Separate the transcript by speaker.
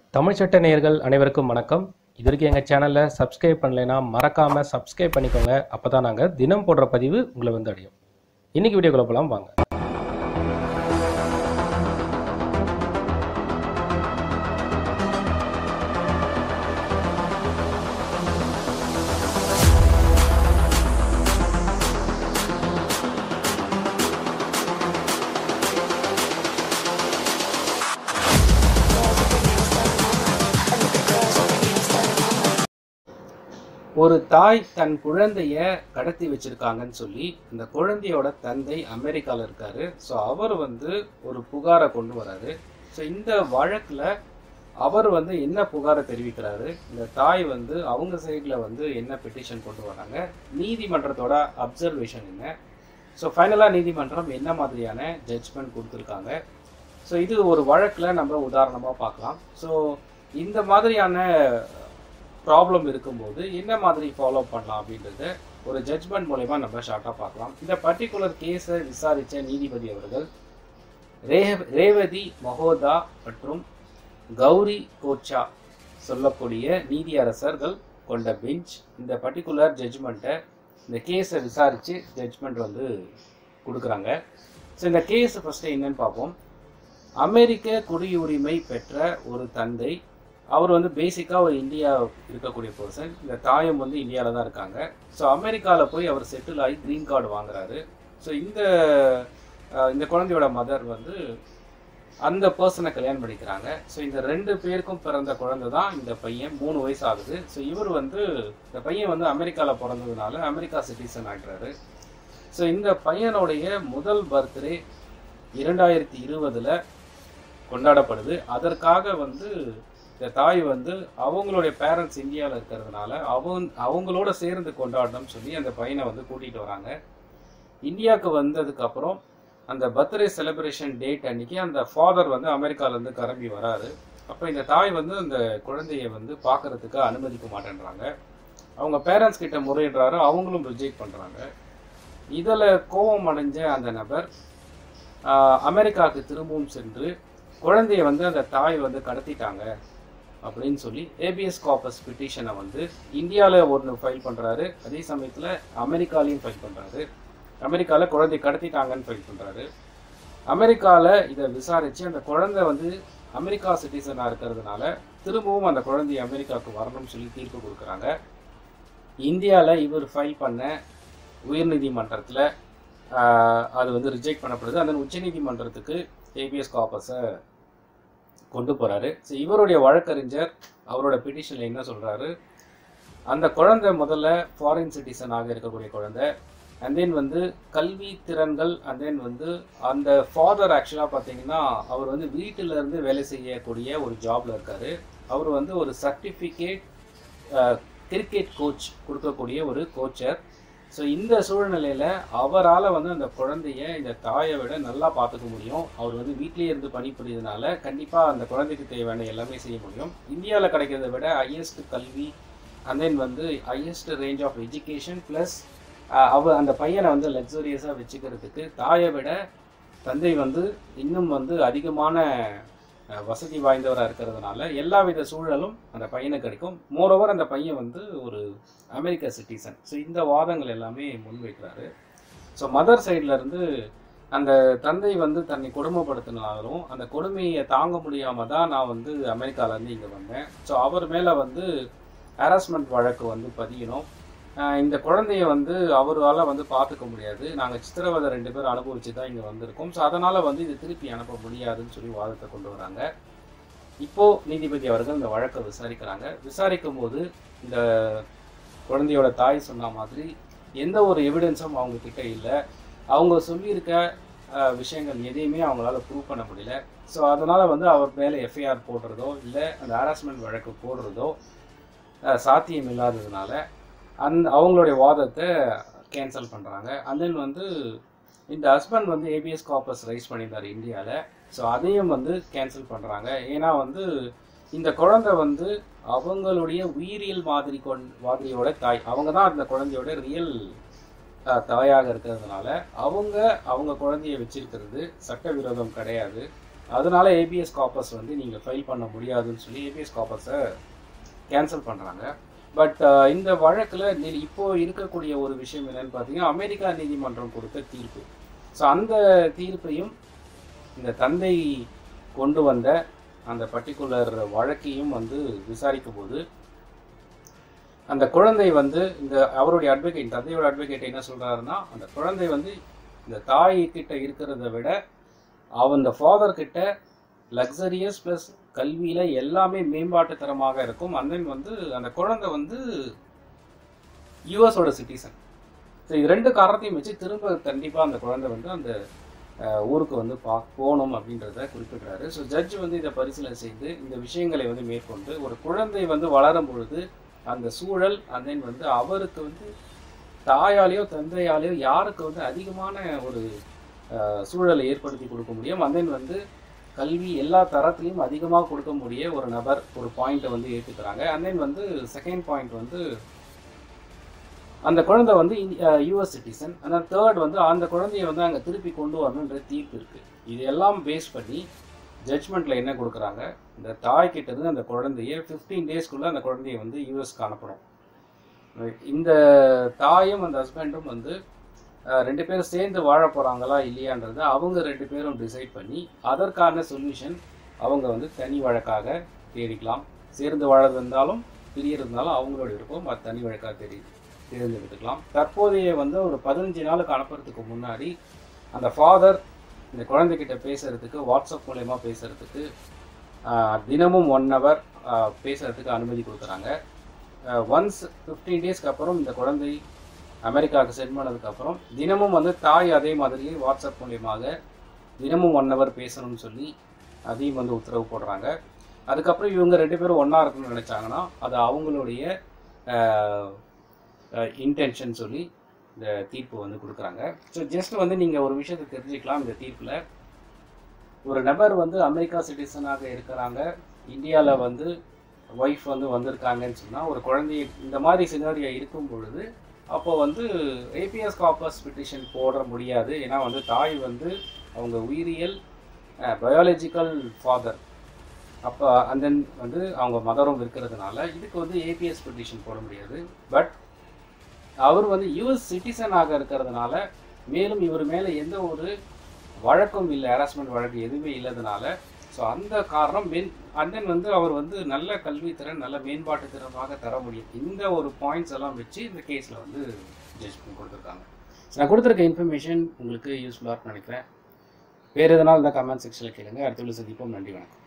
Speaker 1: தமிழ் சட்ட நேயர்கள் அனைவருக்கும் வணக்கம் இது வரைக்கும் எங்கள் சேனலில் சப்ஸ்கிரைப் பண்ணலைன்னா மறக்காமல் சப்ஸ்கிரைப் பண்ணிக்கோங்க அப்போ தான் நாங்கள் தினம் போடுற பதிவு உங்களை வந்து அடையும் இன்னைக்கு வீடியோக்குள்ள போகலாம் வாங்க ஒரு தாய் தன் குழந்தைய கடத்தி வச்சிருக்காங்கன்னு சொல்லி இந்த குழந்தையோட தந்தை அமெரிக்கால இருக்காரு ஸோ அவர் வந்து ஒரு புகாரை கொண்டு வராரு ஸோ இந்த வழக்குல அவர் வந்து என்ன புகாரை தெரிவிக்கிறாரு இந்த தாய் வந்து அவங்க சைடில் வந்து என்ன பெட்டிஷன் கொண்டு வராங்க நீதிமன்றத்தோட அப்சர்வேஷன் என்ன ஸோ ஃபைனலாக நீதிமன்றம் என்ன மாதிரியான ஜட்ஜ்மெண்ட் கொடுத்துருக்காங்க ஸோ இது ஒரு வழக்கில் நம்ம உதாரணமாக பார்க்கலாம் ஸோ இந்த மாதிரியான ப்ராப்ளம் இருக்கும்போது என்ன மாதிரி ஃபாலோ பண்ணலாம் அப்படின்றத ஒரு ஜட்ஜ்மெண்ட் மூலயமா நம்ம ஷார்ட்டாக பார்க்கலாம் இந்த பர்டிகுலர் கேஸை விசாரித்த நீதிபதி அவர்கள் ரே ரேவதி மகோதா மற்றும் கௌரி கோச்சா சொல்லக்கூடிய நீதியரசர்கள் கொண்ட பெஞ்ச் இந்த பர்டிகுலர் ஜட்ஜ்மெண்ட்டை இந்த கேஸை விசாரித்து ஜட்ஜ்மெண்ட் வந்து கொடுக்குறாங்க ஸோ இந்த கேஸ் ஃபஸ்ட்டு என்னன்னு பார்ப்போம் அமெரிக்க குடியுரிமை பெற்ற ஒரு தந்தை அவர் வந்து பேசிக்காக ஒரு இந்தியா இருக்கக்கூடிய பர்சன் இந்த தாயம் வந்து இந்தியாவில் தான் இருக்காங்க ஸோ அமெரிக்காவில் போய் அவர் செட்டில் ஆகி க்ரீன் கார்டு வாங்குறாரு ஸோ இந்த அஹ், இந்த குழந்தையோட மதர் வந்து அந்த பர்சனை கல்யாணம் பண்ணிக்கிறாங்க ஸோ இந்த ரெண்டு பேருக்கும் பிறந்த குழந்தை தான் இந்த பையன் மூணு வயசு ஆகுது ஸோ இவர் வந்து இந்த பையன் வந்து அமெரிக்காவில் பிறந்ததுனால அமெரிக்கா சிட்டிசன் ஆகிட்டாரு ஸோ இந்த பையனுடைய முதல் பர்த்டே இரண்டாயிரத்தி இருபதில் கொண்டாடப்படுது அதற்காக வந்து இந்த தாய் வந்து அவங்களுடைய பேரண்ட்ஸ் இந்தியாவில் இருக்கிறதுனால அவங்க அவங்களோட சேர்ந்து கொண்டாடணும்னு சொல்லி அந்த பையனை வந்து கூட்டிகிட்டு வராங்க இந்தியாவுக்கு வந்ததுக்கு அப்புறம் அந்த பர்த்டே செலிப்ரேஷன் டேட் அன்னைக்கு அந்த ஃபாதர் வந்து அமெரிக்காலேருந்து கிளம்பி வராரு அப்போ இந்த தாய் வந்து அந்த குழந்தைய வந்து பார்க்கறதுக்கு அனுமதிக்க மாட்டேன்றாங்க அவங்க பேரண்ட்ஸ் கிட்ட முறையிடுறாரு அவங்களும் ரிஜெக்ட் பண்ணுறாங்க இதில் கோபம் அடைஞ்ச அந்த நபர் ஆஹ், அமெரிக்காவுக்கு திரும்பவும் சென்று குழந்தைய வந்து அந்த தாய் வந்து கடத்திட்டாங்க அப்படின்னு சொல்லி ஏபிஎஸ் காப்பஸ் பிட்டிஷனை வந்து இந்தியாவில் ஒன்று ஃபைல் பண்ணுறாரு அதே சமயத்தில் அமெரிக்காலையும் ஃபைல் பண்ணுறாரு அமெரிக்காவில் குழந்தை கடத்திட்டாங்கன்னு ஃபைல் பண்ணுறாரு அமெரிக்காவில் இதை விசாரித்து அந்த குழந்தை வந்து அமெரிக்கா சிட்டிசனாக இருக்கிறதுனால திரும்பவும் அந்த குழந்தை அமெரிக்காவுக்கு வரணும்னு சொல்லி தீர்ப்பு கொடுக்குறாங்க இந்தியாவில் இவர் ஃபைல் பண்ண உயர்நீதிமன்றத்தில் அது வந்து ரிஜெக்ட் பண்ணப்படுது அந்த உச்சநீதிமன்றத்துக்கு ஏபிஎஸ் காப்பஸை கொண்டு போகிறாரு ஸோ இவருடைய வழக்கறிஞர் அவரோட பிட்டிஷனில் என்ன சொல்கிறாரு அந்த குழந்தை முதல்ல ஃபாரின் சிட்டிசனாக இருக்கக்கூடிய குழந்தை அண்ட் தென் வந்து கல்வி திறன்கள் அண்ட் தென் வந்து அந்த ஃபாதர் ஆக்சுவலாக பார்த்தீங்கன்னா அவர் வந்து வீட்டில இருந்து வேலை செய்யக்கூடிய ஒரு ஜாப்ல இருக்காரு அவர் வந்து ஒரு சர்டிஃபிகேட் கிரிக்கெட் கோச் கொடுக்கக்கூடிய ஒரு கோச்சர் ஸோ இந்த சூழ்நிலையில் அவரால் வந்து அந்த குழந்தைய இந்த தாயை விட நல்லா பார்த்துக்க முடியும் அவர் வந்து வீட்டிலேயே இருந்து பணிபுரியதுனால கண்டிப்பாக அந்த குழந்தைக்கு தேவையான எல்லாமே செய்ய முடியும் இந்தியாவில் கிடைக்கிறத விட ஹையஸ்ட் கல்வி அண்ட் தென் வந்து highest range of education plus அவ அந்த பையனை வந்து லக்ஸரியஸாக வச்சுக்கிறதுக்கு தாயை விட தந்தை வந்து இன்னும் வந்து அதிகமான அஹ், வசதி வாய்ந்தவராக இருக்கிறதுனால எல்லா வித சூழலும் அந்த பையனுக்கு கிடைக்கும் மோரோவர் அந்த பையன் வந்து ஒரு அமெரிக்க சிட்டிசன் ஸோ இந்த வாதங்கள் எல்லாமே முன்வைக்கிறாரு ஸோ மதர் சைட்ல இருந்து அந்த தந்தை வந்து தன்னை கொடுமைப்படுத்தினாலும் அந்த கொடுமையை தாங்க முடியாம தான் நான் வந்து அமெரிக்காலேருந்து இங்கே வந்தேன் ஸோ அவர் மேலே வந்து ஹராஸ்மெண்ட் வழக்கு வந்து பதியணும் ஆஹ் இந்த குழந்தைய வந்து அவரால் வந்து பார்த்துக்க முடியாது நாங்கள் சித்திரவதை ரெண்டு பேரும் அனுபவிச்சு தான் இங்கே வந்திருக்கோம் ஸோ அதனால் வந்து இது திருப்பி அனுப்ப முடியாதுன்னு சொல்லி வாதத்தை கொண்டு வராங்க இப்போ நீதிபதி அவர்கள் இந்த வழக்கை விசாரிக்கிறாங்க விசாரிக்கும் போது இந்த குழந்தையோட தாய் சொன்ன மாதிரி எந்த ஒரு எவிடன்ஸும் அவங்க கிட்ட இல்லை அவங்க சொல்லியிருக்க ஆஹ், விஷயங்கள் எதையுமே அவங்களால ப்ரூவ் பண்ண முடியல ஸோ அதனால் வந்து அவர் மேலே எஃப்ஐஆர் போடுறதோ இல்லை அந்த ஹராஸ்மெண்ட் வழக்கு போடுறதோ ஆஹ், சாத்தியம் இல்லாததுனால அந் அவங்களுடைய வாதத்தை கேன்சல் பண்ணுறாங்க அண்ட் தென் வந்து இந்த ஹஸ்பண்ட் வந்து ஏபிஎஸ் காப்பஸ் ரைஸ் பண்ணியிருந்தார் இந்தியாவில் ஸோ அதையும் வந்து கேன்சல் பண்ணுறாங்க ஏன்னா வந்து இந்த குழந்தை வந்து அவங்களுடைய உயிரியல் மாதிரி கொண் மாதிரியோட தாய் அவங்க தான் அந்த குழந்தையோட ரியல் தாயாக இருக்கிறதுனால அவங்க அவங்க குழந்தைய வச்சிருக்கிறது சட்டவிரோதம் கிடையாது அதனால ஏபிஎஸ் காப்பஸ் வந்து நீங்கள் ஃபைல் பண்ண முடியாதுன்னு சொல்லி ஏபிஎஸ் காப்பஸை கேன்சல் பண்ணுறாங்க பட் இந்த வழக்கில் இப்போ இருக்கக்கூடிய ஒரு விஷயம் என்னன்னு பார்த்தீங்கன்னா அமெரிக்கா நீதிமன்றம் கொடுத்த தீர்ப்பு ஸோ அந்த தீர்ப்பையும் இந்த தந்தை கொண்டு வந்த அந்த பர்டிகுலர் வழக்கையும் வந்து விசாரிக்கும் போது அந்த குழந்தை வந்து இந்த அவருடைய அட்வொகேட் தந்தையோட அட்வொகேட் என்ன சொல்றாருன்னா அந்த குழந்தை வந்து இந்த தாய் கிட்ட இருக்கிறத விட அவன் இந்த ஃபாதர் கிட்ட லக்ஸரியஸ் ப்ளஸ் கல்வியில எல்லாமே மேம்பாட்டுத்தரமாக இருக்கும் and then வந்து அந்த குழந்தை வந்து யூஎஸோட சிட்டிசன் ஸோ இது ரெண்டு காரணத்தையும் வச்சு திரும்ப கண்டிப்பாக அந்த குழந்தை வந்து அந்த அஹ், ஊருக்கு வந்து பா போகணும் அப்படின்றத குறிப்பிடுறாரு ஸோ ஜட்ஜ் வந்து இதை பரிசீலனை செய்து இந்த விஷயங்களை வந்து மேற்கொண்டு ஒரு குழந்தை வந்து வளரும் பொழுது அந்த சூழல் and then வந்து அவருக்கு வந்து தாயாலேயோ தந்தையாலேயோ யாருக்கு வந்து அதிகமான ஒரு அஹ், சூழலை ஏற்படுத்தி கொடுக்க முடியும் and then வந்து கல்வி எல்லா தரத்திலையும் அதிகமாக கொடுக்க முடிய ஒரு நபர் ஒரு பாயிண்ட்டை வந்து ஏற்றுக்கிறாங்க and then வந்து செகண்ட் பாயிண்ட் வந்து அந்த குழந்தை வந்து யூஎஸ் சிட்டிசன் அந்த தேர்ட் வந்து அந்த குழந்தைய வந்து அங்கே திருப்பி கொண்டு வரணுன்ற தீர்ப்பு இருக்கு இது எல்லாம் பேஸ் பண்ணி ஜட்ஜ்மெண்ட்ல என்ன கொடுக்குறாங்க இந்த தாய் கிட்ட இருந்து அந்த குழந்தைய ஃபிஃப்டீன் டேஸ்க்குள்ள அந்த குழந்தைய வந்து யூஎஸ்க்கு அனுப்பணும் Right. இந்த தாயும் அந்த ஹஸ்பண்டும் வந்து அஹ், ரெண்டு பேரும் சேர்ந்து வாழ போறாங்களா இல்லையான்றதை அவங்க ரெண்டு பேரும் டிசைட் பண்ணி அதற்கான சொல்யூஷன் அவங்க வந்து தனி வழக்காக தேடிக்கலாம் சேர்ந்து வாழறது இருந்தாலும் பிரியறது இருந்தாலும் அவங்களோட விருப்பம் அது தனி வழக்காக தேடி தேர்ந்தெடுத்துக்கலாம் தற்போதைய வந்து ஒரு பதினஞ்சு நாளுக்கு அனுப்புறதுக்கு முன்னாடி அந்த ஃபாதர் இந்த குழந்தைகிட்ட பேசுறதுக்கு வாட்ஸ்அப் மூலயமா பேசுறதுக்கு ஆஹ், தினமும் ஒன் ஹவர் பேசுறதுக்கு அனுமதி கொடுக்குறாங்க ஒன்ஸ் ஃபிஃப்டீன் டேஸ்க்கு அப்புறம் இந்த குழந்தை அமெரிக்காவுக்கு சென்ட் பண்ணதுக்கப்புறம் தினமும் வந்து தாய் அதே மாதிரியே வாட்ஸ்அப் மூலியமாக தினமும் ஒன் ஹவர் பேசணும்னு சொல்லி அதையும் வந்து உத்தரவு போடுறாங்க அதுக்கப்புறம் இவங்க ரெண்டு பேரும் ஒன்றா இருக்கணும்னு நினச்சாங்கன்னா அது அவங்களுடைய இன்டென்ஷன் சொல்லி இந்த தீர்ப்பு வந்து கொடுக்குறாங்க ஸோ ஜஸ்ட் வந்து நீங்கள் ஒரு விஷயத்தை தெரிஞ்சுக்கலாம் இந்த தீர்ப்பில் ஒரு நபர் வந்து அமெரிக்கா சிட்டிசனாக இருக்கிறாங்க இந்தியாவில் வந்து ஒய்ஃப் வந்து வந்திருக்காங்கன்னு சொன்னால் ஒரு குழந்தை இந்த மாதிரி சினாரியா இருக்கும் பொழுது அப்போ வந்து ஏபிஎஸ் காப்பஸ் பிட்டிஷன் போட முடியாது ஏன்னா வந்து தாய் வந்து அவங்க உயிரியல் பயாலஜிக்கல் ஃபாதர் அப்போ and then வந்து அவங்க மதரும் இருக்கிறதுனால இதுக்கு வந்து ஏபிஎஸ் பெட்டிஷன் போட முடியாது பட் அவர் வந்து யூஎஸ் சிட்டிசனாக இருக்கிறதுனால மேலும் இவர் மேலே எந்த ஒரு வழக்கும் இல்லை ஹராஸ்மெண்ட் வழக்கு எதுவுமே இல்லாதனால ஸோ அந்த காரணம் மென் and then வந்து அவர் வந்து நல்ல கல்வித்திறன் நல்ல மேம்பாட்டு திறமாக தர முடியும் இந்த ஒரு பாயிண்ட்ஸ் எல்லாம் வச்சு இந்த கேஸில் வந்து ஜட்ஜ்மெண்ட் கொடுத்துருக்காங்க நான் கொடுத்துருக்க இன்ஃபர்மேஷன் உங்களுக்கு யூஸ்ஃபுல்லாக நினைக்கிறேன் வேறு எதனால் இந்த கமெண்ட் செக்ஷனில் கேளுங்க அடுத்த சந்திப்போம் நன்றி வணக்கம்